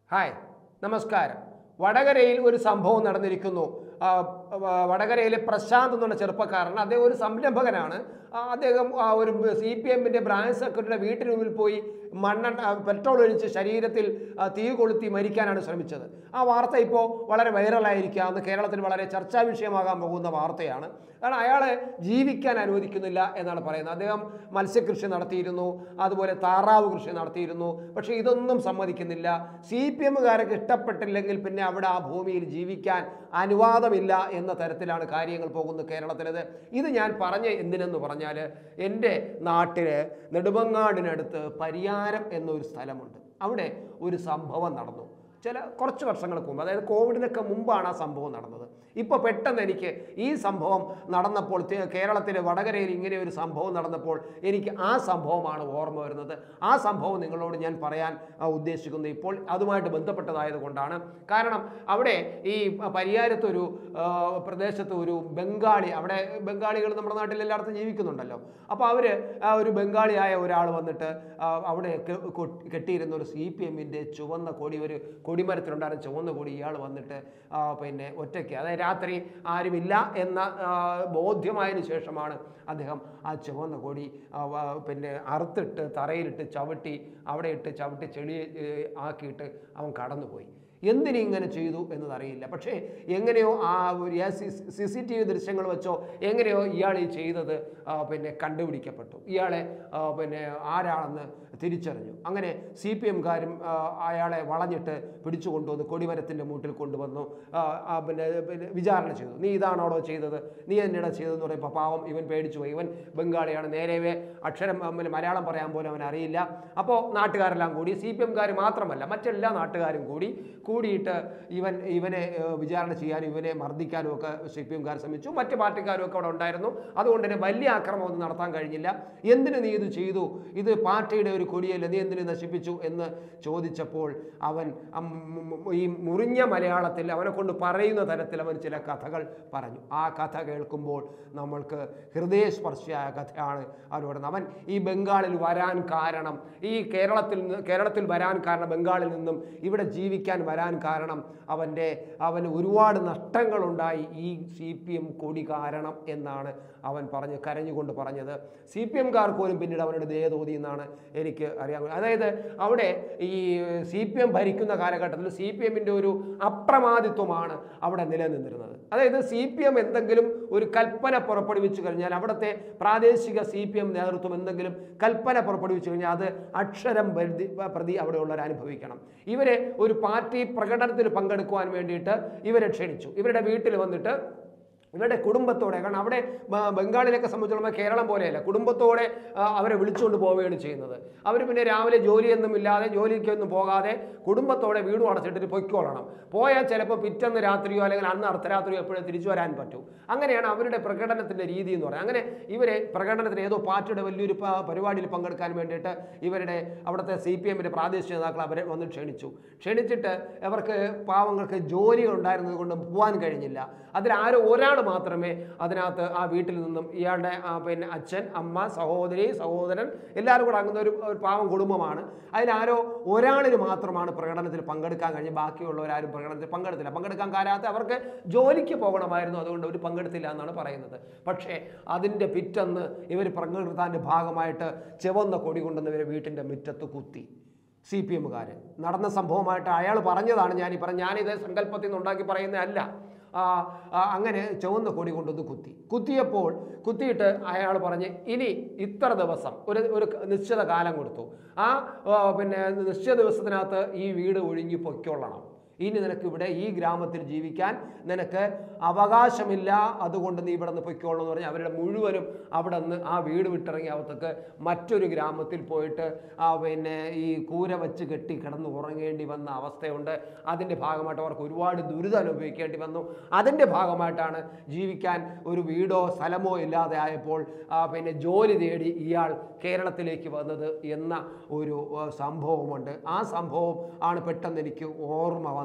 hi നമസ്കാരം വടകരയിൽ ഒരു സംഭവം നടന്നിരിക്കുന്നു ആ, വ- വടകരയിലെ പ്രശാന്ത് എന്നുള്ള ചെറുപ്പക്കാരൻ അദ്ദേഹം ഒരു സംരംഭകനാണ് ആ, അദ്ദേഹം ആ, ഒരു സി പി എമ്മിൻ്റെ ബ്രാഞ്ച് സെക്രട്ടറിയുടെ വീട്ടിന് മുമ്പിൽ പോയി മണ്ണെണ്ണ ആ, പെട്രോൾ ഒഴിച്ച് ശരീരത്തിൽ ആ, തീ കൊളുത്തി മരിക്കാനാണ് ശ്രമിച്ചത് ആ വാർത്ത ഇപ്പോൾ വളരെ വൈറലായിരിക്കാവുന്ന കേരളത്തിൽ വളരെ ചർച്ചാ വിഷയമാകാൻ പോകുന്ന വാർത്തയാണ് കാരണം അയാളെ ജീവിക്കാൻ അനുവദിക്കുന്നില്ല എന്നാണ് പറയുന്നത് അദ്ദേഹം മത്സ്യകൃഷി നടത്തിയിരുന്നു അതുപോലെ താറാവ് കൃഷി നടത്തിയിരുന്നു പക്ഷേ ഇതൊന്നും സമ്മതിക്കുന്നില്ല സി പി എമ്മുകാരൊക്കെ ഇഷ്ടപ്പെട്ടില്ലെങ്കിൽ പിന്നെ അവിടെ ആ ഭൂമിയിൽ ജീവിക്കാൻ അനുവാദമില്ല എന്ന തരത്തിലാണ് കാര്യങ്ങൾ പോകുന്നത് കേരളത്തിലത് ഇത് ഞാൻ പറഞ്ഞ എന്തിനെന്ന് പറഞ്ഞാൽ എൻ്റെ നാട്ടിൽ നെടുമങ്ങാടിനടുത്ത് പരിയാരം എന്നൊരു സ്ഥലമുണ്ട് അവിടെ ഒരു സംഭവം നടന്നു ചില കുറച്ച് വർഷങ്ങൾക്ക് മുമ്പ് അതായത് കോവിഡിനൊക്കെ മുമ്പാണ് ആ സംഭവം നടന്നത് ഇപ്പോൾ പെട്ടെന്ന് എനിക്ക് ഈ സംഭവം നടന്നപ്പോൾ തെ- കേരളത്തിലെ വടകരയിൽ ഇങ്ങനെ ഒരു സംഭവം നടന്നപ്പോൾ എനിക്ക് ആ സംഭവമാണ് ഓർമ്മ വരുന്നത് ആ സംഭവം നിങ്ങളോട് ഞാൻ പറയാൻ ആ, ഉദ്ദേശിക്കുന്നത് ഇപ്പോൾ അതുമായിട്ട് ബന്ധപ്പെട്ടതായത് കൊണ്ടാണ് കാരണം അവിടെ ഈ പരിയാരത്തൊരു ആ, പ്രദേശത്ത് ഒരു ബംഗാളി അവിടെ ബംഗാളികൾ നമ്മുടെ നാട്ടിൽ എല്ലായിടത്തും ജീവിക്കുന്നുണ്ടല്ലോ അപ്പോൾ അവർ ഒരു ബംഗാളിയായ ഒരാൾ വന്നിട്ട് ആ, അവിടെ കെ- കൊ- കെട്ടിയിരുന്ന ഒരു സി പി എമ്മിൻ്റെ ചുവന്ന കൊടി ഒരു കൊടിമരത്തിലുണ്ടായിരുന്ന ചുവന്ന കൊടി ഇയാൾ വന്നിട്ട് ആ, പിന്നെ ഒറ്റയ്ക്ക് അതായത് രാത്രി ആരുമില്ല എന്ന ആ, ബോധ്യമായതിനു ശേഷമാണ് അദ്ദേഹം ആ ചുവന്ന കൊടി ആ, വ- പിന്നെ അറുത്തിട്ട് തറയിലിട്ട് ചവിട്ടി അവിടെ ഇട്ട് ചവിട്ടി ചെളി ഏ, ആക്കിയിട്ട് അവൻ കടന്നുപോയി എന്തിനിങ്ങനെ ചെയ്തു എന്നതറിയില്ല പക്ഷേ എങ്ങനെയോ ആ ഒരു സി സി ടി വി ദൃശ്യങ്ങൾ വെച്ചോ എങ്ങനെയോ ഇയാൾ ഈ ചെയ്തത് ആ, പിന്നെ കണ്ടുപിടിക്കപ്പെട്ടു ഇയാളെ ആ, പിന്നെ ആരാണെന്ന് തിരിച്ചറിഞ്ഞു അങ്ങനെ സി പി എംകാരും അയാളെ വളഞ്ഞിട്ട് പിടിച്ചു കൊണ്ടുവന്ന് കൊടിമരത്തിൻ്റെ മൂട്ടിൽ കൊണ്ടുവന്നു ആ, ആ, പിന്നെ പിന്നെ വിചാരണ ചെയ്തു നീ ഇതാണോടോ ചെയ്തത് നീ എന്നിടെ ചെയ്തതെന്ന് പറയുമ്പോൾ പാവം ഇവൻ പേടിച്ചു പോയി ഇവൻ ബംഗാളിയാണ് നേരെവേ അക്ഷരം ആ, പിന്നെ മലയാളം പറയാൻ പോലും അവൻ അറിയില്ല അപ്പോൾ നാട്ടുകാരെല്ലാം കൂടി സി പി എംകാർ മാത്രമല്ല മറ്റെല്ലാ നാട്ടുകാരും കൂടി കൂടിയിട്ട് ഇവൻ ഇവനെ ഏഹ്, വിചാരണ ചെയ്യാനും ഇവനെ മർദ്ദിക്കാനും ഒക്കെ സി പി എംകാർ ശ്രമിച്ചു മറ്റ് പാർട്ടിക്കാരും ഒക്കെ അവിടെ ഉണ്ടായിരുന്നു അതുകൊണ്ട് തന്നെ വലിയ ആക്രമണമൊന്നും നടത്താൻ കഴിഞ്ഞില്ല എന്തിന് നീ ഇത് ചെയ്തു ഇത് പാർട്ടിയുടെ ഒരു കൊടിയല്ല നീ എന്തിനു നശിപ്പിച്ചു എന്ന് ചോദിച്ചപ്പോൾ അവൻ അം മു- മു- ഈ മുറിഞ്ഞ മലയാളത്തിൽ അവനെ കൊണ്ട് പറയുന്ന തരത്തിൽ അവൻ ചില കഥകൾ പറഞ്ഞു ആ കഥ കേൾക്കുമ്പോൾ നമ്മൾക്ക് ഹൃദയസ്പർശിയായ കഥയാണ് അവനോട് അവൻ ഈ ബംഗാളിൽ വരാൻ കാരണം ഈ കേരളത്തിൽ നിന്ന് കേരളത്തിൽ വരാൻ കാരണം ബംഗാളിൽ നിന്നും ഇവിടെ ജീവിക്കാൻ വരാൻ കാരണം അവൻ്റെ അവന് ഒരുപാട് നഷ്ടങ്ങളുണ്ടായി ഈ സി പി എം കൊടി കാരണം എന്നാണ് അവൻ പറഞ്ഞ് കരഞ്ഞുകൊണ്ട് പറഞ്ഞത് സി പി എംകാർ പോലും പിന്നീട് അവരുടെ ദയ തോന്നി എന്നാണ് എനിക്ക് അറിയാൻ അതായത് അവിടെ ഈ സി പി എം ഭരിക്കുന്ന കാലഘട്ടത്തിൽ സി പി എമ്മിൻ്റെ ഒരു അപ്രമാദിത്വമാണ് അവിടെ നിലനിന്നിരുന്നത് അതായത് സി പി എം എന്തെങ്കിലും ഒരു കൽപ്പന പുറപ്പെടുവിച്ചു കഴിഞ്ഞാൽ അവിടുത്തെ പ്രാദേശിക സി പി എം നേതൃത്വം എന്തെങ്കിലും കൽപ്പന പുറപ്പെടുവിച്ചു കഴിഞ്ഞാൽ അത് അക്ഷരം പ്രതി പ്രതി അവിടെയുള്ളവർ അനുഭവിക്കണം ഇവരെ ഒരു പാർട്ടി പ്രകടനത്തിൽ പങ്കെടുക്കുവാൻ വേണ്ടിയിട്ട് ഇവരെ ക്ഷണിച്ചു ഇവരുടെ വീട്ടിൽ വന്നിട്ട് ഇവരുടെ കുടുംബത്തോടെ കാരണം അവിടെ ബ- ബംഗാളിലൊക്കെ സംബന്ധിച്ചിടത്തോളം കേരളം പോലെയല്ല കുടുംബത്തോടെ ആ, അവരെ വിളിച്ചുകൊണ്ട് പോവുകയാണ് ചെയ്യുന്നത് അവർ പിന്നെ രാവിലെ ജോലിയൊന്നും ഇല്ലാതെ ജോലിക്കൊന്നും പോകാതെ കുടുംബത്തോടെ വീടും അടച്ചിട്ട് പൊയ്ക്കോളണം പോയാൽ ചിലപ്പോൾ പിറ്റന്ന് രാത്രിയോ അല്ലെങ്കിൽ അന്ന് അർദ്ധരാത്രിയോ എപ്പോഴും തിരിച്ചു വരാൻ പറ്റൂ അങ്ങനെയാണ് അവരുടെ പ്രകടനത്തിൻ്റെ രീതി എന്ന് പറയുന്നത് അങ്ങനെ ഇവരെ പ്രകടനത്തിന് ഏതോ പാർട്ടിയുടെ വലിയൊരു പ- പരിപാടിയിൽ പങ്കെടുക്കാൻ വേണ്ടിയിട്ട് ഇവരുടെ അവിടുത്തെ സി പി എമ്മിൻ്റെ പ്രാദേശിക നേതാക്കൾ അവരെ വന്ന് ക്ഷണിച്ചു ക്ഷണിച്ചിട്ട് അവർക്ക് പാവങ്ങൾക്ക് ജോലി ഉണ്ടായിരുന്നത് കൊണ്ട് പോകാൻ കഴിഞ്ഞില്ല അതിൽ ആരോ ഒരാൾ മാത്രമേ അതിനകത്ത് ആ വീട്ടിൽ നിന്നും ഇയാളുടെ ആ, പിന്നെ അച്ഛൻ അമ്മ സഹോദരി സഹോദരൻ എല്ലാവരും കൂടെ അങ്ങുന്ന ഒരു ഒരു പാവം കുടുംബമാണ് അതിലാരോ ഒരാളിന് മാത്രമാണ് പ്രകടനത്തിൽ പങ്കെടുക്കാൻ കഴിഞ്ഞ് ബാക്കിയുള്ളവരാരും പ്രകടനത്തിൽ പങ്കെടുത്തില്ല പങ്കെടുക്കാൻ കാരാത്ത അവർക്ക് ജോലിക്ക് പോകണമായിരുന്നു അതുകൊണ്ട് അവർ പങ്കെടുത്തില്ല എന്നാണ് പറയുന്നത് പക്ഷേ അതിൻ്റെ പിറ്റന്ന് ഇവർ പങ്കെടുത്താൻ്റെ ഭാഗമായിട്ട് ചുവന്ന കൊടി കൊണ്ടുവന്ന് ഇവരെ വീട്ടിൻ്റെ മുറ്റത്ത് കുത്തി സി പി എമ്മുകാർ നടന്ന സംഭവമായിട്ട് അയാൾ പറഞ്ഞതാണ് ഞാൻ ഈ പറഞ്ഞ ഞാനിത് സങ്കല്പത്തിൽ നിന്ന് ഉണ്ടാക്കി പറയുന്നതല്ല ആ, ആ, അങ്ങനെ ചുവന്ന കൊടി കൊണ്ടുവന്ന് കുത്തി കുത്തിയപ്പോൾ കുത്തിയിട്ട് അയാൾ പറഞ്ഞ് ഇനി ഇത്ര ദിവസം ഒരു ഒരു നിശ്ചിത കാലം കൊടുത്തു ആ ആ, പിന്നെ നിശ്ചിത ദിവസത്തിനകത്ത് ഈ വീട് ഒഴിഞ്ഞു പൊയ്ക്കൊള്ളണം ഇനി നിനക്ക് ഇവിടെ ഈ ഗ്രാമത്തിൽ ജീവിക്കാൻ നിനക്ക് അവകാശമില്ല അതുകൊണ്ട് നീ ഇവിടെ നിന്ന് പൊയ്ക്കോളണം എന്ന് പറഞ്ഞ് അവരുടെ മുഴുവനും അവിടെ നിന്ന് ആ വീട് വിട്ടിറങ്ങി അവർക്ക് മറ്റൊരു ഗ്രാമത്തിൽ പോയിട്ട് ആ പിന്നെ ഈ കൂര വെച്ച് കെട്ടി കിടന്ന് ഉറങ്ങേണ്ടി വന്ന അവസ്ഥയുണ്ട് അതിൻ്റെ ഭാഗമായിട്ട് അവർക്ക് ഒരുപാട് ദുരിതം അനുഭവിക്കേണ്ടി വന്നു അതിൻ്റെ ഭാഗമായിട്ടാണ് ജീവിക്കാൻ ഒരു വീടോ സ്ഥലമോ ഇല്ലാതെ ആയപ്പോൾ ആ, പിന്നെ ജോലി തേടി ഇയാൾ കേരളത്തിലേക്ക് വന്നത് എന്ന ഒരു ആ, സംഭവമുണ്ട് ആ സംഭവം ആണ് പെട്ടെന്ന് എനിക്ക് ഓർമ്മ വന്നത്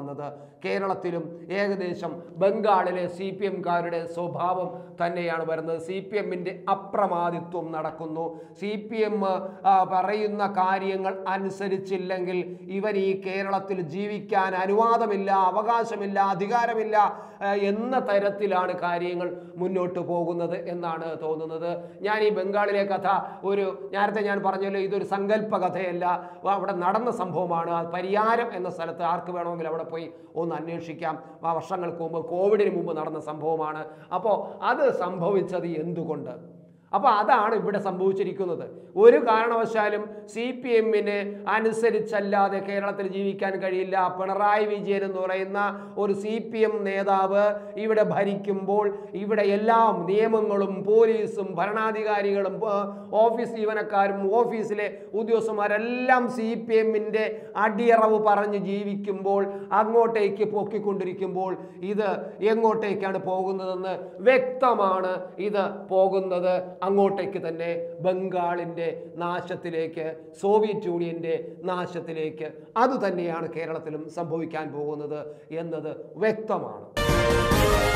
വന്നത് കേരളത്തിലും ഏകദേശം ബംഗാളിലെ സി പി എംകാരുടെ സ്വഭാവം തന്നെയാണ് വരുന്നത് സി പി എമ്മിൻ്റെ അപ്രമാദിത്വം നടക്കുന്നു സി പി എം പറയുന്ന കാര്യങ്ങൾ അനുസരിച്ചില്ലെങ്കിൽ ഇവർ ഈ കേരളത്തിൽ ജീവിക്കാൻ അനുവാദമില്ല അവകാശമില്ല അധികാരമില്ല ആ, എന്ന തരത്തിലാണ് കാര്യങ്ങൾ മുന്നോട്ട് പോകുന്നത് എന്നാണ് തോന്നുന്നത് ഞാൻ ഈ ബംഗാളിലെ കഥ ഒരു നേരത്തെ ഞാൻ പറഞ്ഞല്ലോ ഇതൊരു സങ്കല്പ കഥയല്ല അവിടെ നടന്ന സംഭവമാണ് അത് പരിയാരം എന്ന സ്ഥലത്ത് ആർക്ക് വേണമെങ്കിലും അവിടെ പോയി ഒന്ന് അന്വേഷിക്കാം ആ വർഷങ്ങൾക്ക് മുമ്പ് കോവിഡിന് മുമ്പ് നടന്ന സംഭവമാണ് അപ്പോൾ അത് സംഭവിച്ചത് എന്തുകൊണ്ട് അപ്പോൾ അതാണ് ഇവിടെ സംഭവിച്ചിരിക്കുന്നത് ഒരു കാരണവശാലും സി പി എമ്മിന് അനുസരിച്ചല്ലാതെ കേരളത്തിൽ ജീവിക്കാൻ കഴിയില്ല പിണറായി വിജയൻ എന്ന് പറയുന്ന ഒരു സി പി എം നേതാവ് ഇവിടെ ഭരിക്കുമ്പോൾ ഇവിടെ എല്ലാം നിയമങ്ങളും പോലീസും ഭരണാധികാരികളും ആ, ഓഫീസ് ജീവനക്കാരും ഓഫീസിലെ ഉദ്യോഗസ്ഥന്മാരെല്ലാം സി പി എമ്മിൻ്റെ അടിയറവ് പറഞ്ഞ് ജീവിക്കുമ്പോൾ അങ്ങോട്ടേക്ക് പൊക്കിക്കൊണ്ടിരിക്കുമ്പോൾ ഇത് എങ്ങോട്ടേക്കാണ് പോകുന്നതെന്ന് വ്യക്തമാണ് ഇത് പോകുന്നത് അങ്ങോട്ടേക്ക് തന്നെ ബംഗാളിൻ്റെ നാശത്തിലേക്ക് സോവിയറ്റ് യൂണിയൻ്റെ നാശത്തിലേക്ക് അത് തന്നെയാണ് കേരളത്തിലും സംഭവിക്കാൻ പോകുന്നത് എന്നത് വ്യക്തമാണ്